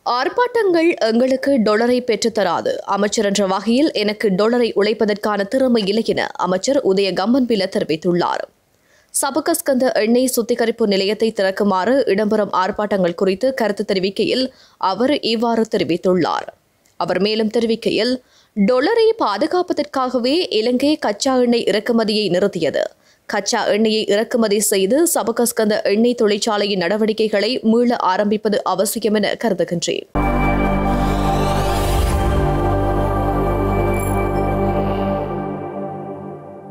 ஆர்ப்பாட்டங்கள் எங்களுக்கு டொலரை பெற்றுத்தராது அமைச்சர் என்ற வகையில் எனக்கு டொலரை உழைப்பதற்கான திறமை இல்லை என அமைச்சர் உதய கம்மன்பில தெரிவித்துள்ளார் சபகஸ்கந்த எண்ணெய் சுத்திகரிப்பு நிலையத்தை திறக்குமாறு இடம்பெறும் ஆர்ப்பாட்டங்கள் குறித்து கருத்து தெரிவிக்கையில் அவர் இவ்வாறு தெரிவித்துள்ளார் அவர் மேலும் தெரிவிக்கையில் டொலரை பாதுகாப்பதற்காகவே இலங்கை கச்சா எண்ணெய் இறக்குமதியை நிறுத்தியது கச்சா எண்ணெயை இறக்குமதி செய்து சபகஸ்கந்த எண்ணெய் தொழிற்சாலையின் நடவடிக்கைகளை மீள ஆரம்பிப்பது அவசியம் என கருதுகின்றேன்